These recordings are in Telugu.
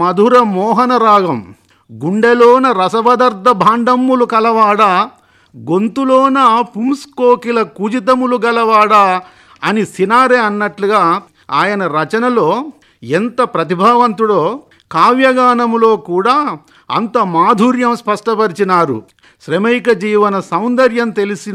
మధుర మోహన రాగం గుండెలోన రసవదర్ధ భాండమ్ములు కలవాడ గొంతులోన పుంస్కోకిల కుజితములు గలవాడా అని సినారే అన్నట్లుగా ఆయన రచనలో ఎంత ప్రతిభావంతుడో కావ్యగానములో కూడా అంత మాధుర్యం స్పష్టపరిచినారు శ్రమైక జీవన సౌందర్యం తెలిసిన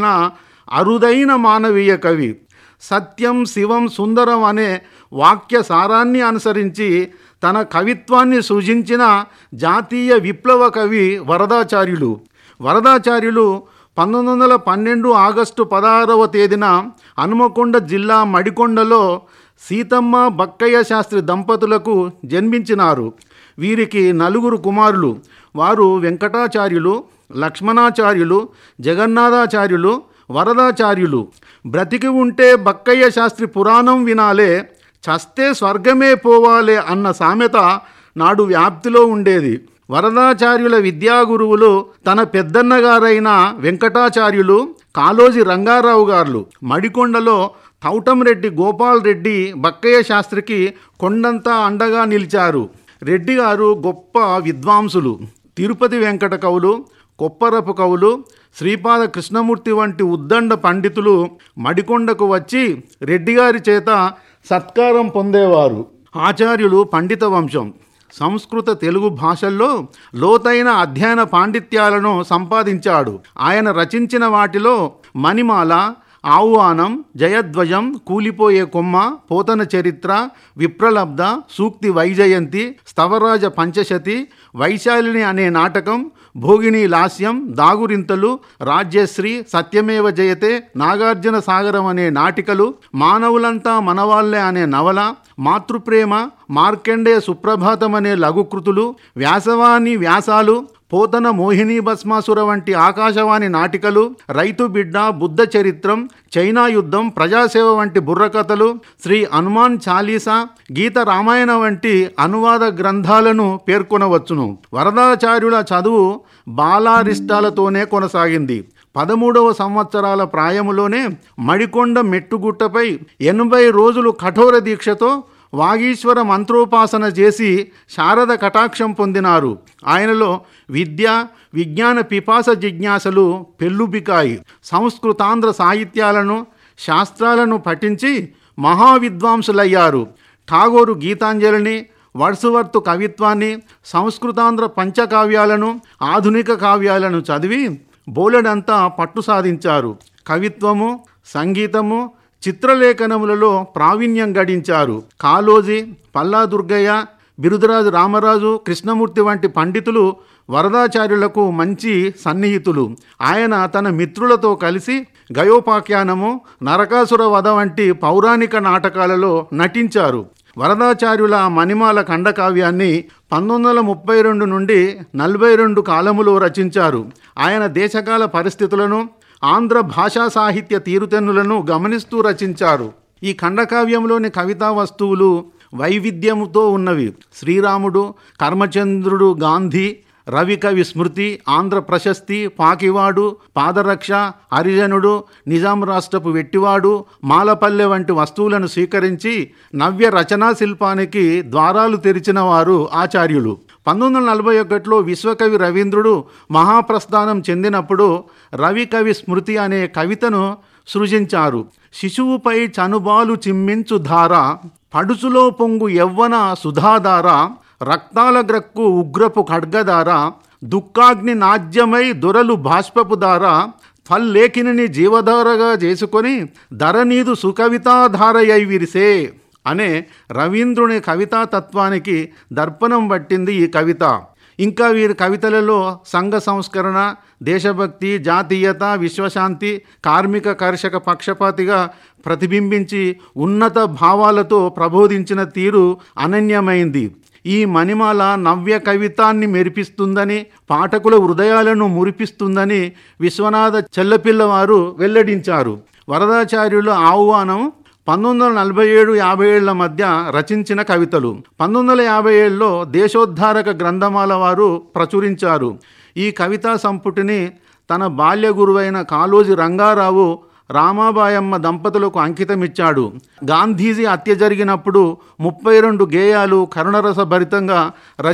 అరుదైన మానవీయ కవి సత్యం శివం సుందరం అనే వాక్య సారాన్ని అనుసరించి తన కవిత్వాన్ని సృజించిన జాతీయ విప్లవ కవి వరదాచార్యులు వరదాచార్యులు పంతొమ్మిది వందల పన్నెండు ఆగస్టు పదహారవ తేదీన హనుమకొండ జిల్లా మడికొండలో సీతమ్మ బక్కయ్య శాస్త్రి దంపతులకు జన్మించినారు వీరికి నలుగురు కుమారులు వారు వెంకటాచార్యులు లక్ష్మణాచార్యులు జగన్నాథాచార్యులు వరదాచార్యులు బ్రతికి ఉంటే బక్కయ్య శాస్త్రి పురాణం వినాలే చస్తే స్వర్గమే పోవాలే అన్న సామెత నాడు వ్యాప్తిలో ఉండేది వరదాచార్యుల విద్యాగురువులు తన పెద్దన్నగారైన వెంకటాచార్యులు కాలోజి రంగారావు గారు మడికొండలో తౌటంరెడ్డి గోపాల్ రెడ్డి బక్కయ్య శాస్త్రికి కొండంతా అండగా నిలిచారు రెడ్డి గారు గొప్ప విద్వాంసులు తిరుపతి వెంకట కవులు కొప్పరపు కవులు శ్రీపాద కృష్ణమూర్తి వంటి ఉద్దండ పండితులు మడికొండకు వచ్చి రెడ్డిగారి చేత సత్కారం పొందేవారు ఆచార్యులు పండిత వంశం సంస్కృత తెలుగు భాషల్లో లోతైన అధ్యయన పాండిత్యాలను సంపాదించాడు ఆయన రచించిన వాటిలో మణిమాల ఆహ్వానం జయధ్వజం కూలిపోయే కొమ్మ పోతన చరిత్ర విప్రలబ్ధ సూక్తి వైజయంతి స్తవరాజ పంచశతి వైశాలిని అనే నాటకం భోగిని లాస్యం దాగురింతలు రాజ్యశ్రీ సత్యమేవ జయతే నాగార్జున సాగరం అనే నాటికలు మానవులంతా మనవాళ్లే అనే నవల మాతృప్రేమ మార్కండేయ సుప్రభాతం అనే లఘుకృతులు వ్యాసవాణి వ్యాసాలు పోతన మోహిని భస్మాసుర వంటి ఆకాశవాణి నాటికలు రైతు బిడ్డ బుద్ధ చరిత్రం చైనా యుద్ధం ప్రజాసేవ వంటి బుర్రకథలు శ్రీ హనుమాన్ చాలీసా గీత రామాయణ వంటి అనువాద గ్రంథాలను పేర్కొనవచ్చును వరదాచార్యుల చదువు బాలారిష్టాలతోనే కొనసాగింది పదమూడవ సంవత్సరాల ప్రాయములోనే మడికొండ మెట్టుగుట్టపై ఎనభై రోజులు కఠోర దీక్షతో వాగీశ్వర మంత్రోపాసన చేసి శారద కటాక్షం పొందినారు ఆయనలో విద్య విజ్ఞాన పిపాస జిజ్ఞాసలు పెళ్ళుబికాయి సంస్కృతాంధ్ర సాహిత్యాలను శాస్త్రాలను పఠించి మహావిద్వాంసులయ్యారు ఠాగోరు గీతాంజలిని వర్సువర్తు కవిత్వాన్ని సంస్కృతాంధ్ర పంచకావ్యాలను ఆధునిక కావ్యాలను చదివి బోలెడంతా పట్టు సాధించారు కవిత్వము సంగీతము చిత్రలేఖనములలో ప్రావీణ్యం గడించారు కాలోజీ పల్లా దుర్గయ్య బిరుదరాజు రామరాజు కృష్ణమూర్తి వంటి పండితులు వరదాచార్యులకు మంచి సన్నిహితులు ఆయన తన మిత్రులతో కలిసి గయోపాఖ్యానము నరకాసుర వధ వంటి పౌరాణిక నాటకాలలో నటించారు వరదాచార్యుల మణిమాల ఖండకావ్యాన్ని పంతొమ్మిది వందల ముప్పై రెండు నుండి నలభై రెండు కాలములో రచించారు ఆయన దేశకాల పరిస్థితులను ఆంధ్ర భాషా సాహిత్య తీరుతెన్నులను గమనిస్తూ రచించారు ఈ ఖండకావ్యంలోని కవితా వస్తువులు వైవిధ్యముతో ఉన్నవి శ్రీరాముడు కర్మచంద్రుడు గాంధీ రవికవి స్మృతి ఆంధ్ర ప్రశస్తి పాకివాడు పాదరక్ష హరిజనుడు నిజాం రాష్ట్రపు వెట్టివాడు మాలపల్లె వంటి వస్తువులను స్వీకరించి నవ్య రచనా శిల్పానికి ద్వారాలు తెరిచిన వారు ఆచార్యులు పంతొమ్మిది వందల నలభై ఒకటిలో విశ్వకవి రవీంద్రుడు మహాప్రస్థానం చెందినప్పుడు రవికవి స్మృతి అనే కవితను సృజించారు శిశువుపై చనుబాలు చిమ్మించు ధార పడుచులో పొంగు యవ్వన సుధాధార రక్తాల గ్రక్కు ఉగ్రపు ఖడ్గదార దుఃఖాగ్ని నాజ్యమై దొరలు బాష్పపు దార ఫల్లేఖిని జీవధారగా చేసుకొని ధరనీదు సుకవితాధారయై విరిసే అనే రవీంద్రుని కవితా తత్వానికి దర్పణం పట్టింది ఈ కవిత ఇంకా వీరి కవితలలో సంఘ సంస్కరణ దేశభక్తి జాతీయత విశ్వశాంతి కార్మిక కర్షక పక్షపాతిగా ప్రతిబింబించి ఉన్నత భావాలతో ప్రబోధించిన తీరు అనన్యమైంది ఈ మణిమాల నవ్య కవితాన్ని మెరిపిస్తుందని పాఠకుల హృదయాలను మురిపిస్తుందని విశ్వనాథ చెల్లపిల్లవారు వెల్లడించారు వరదాచార్యుల ఆహ్వానం పంతొమ్మిది వందల నలభై ఏడు యాభై ఏళ్ల మధ్య రచించిన కవితలు పంతొమ్మిది వందల యాభై ఏడులో దేశోద్ధారక గ్రంథమాల వారు ప్రచురించారు ఈ కవితా సంపుటిని తన బాల్య గురువైన కాళోజీ రంగారావు రామాబాయమ్మ దంపతులకు అంకితమిచ్చాడు గాంధీజీ హత్య జరిగినప్పుడు ముప్పై రెండు గేయాలు కరుణరస భరితంగా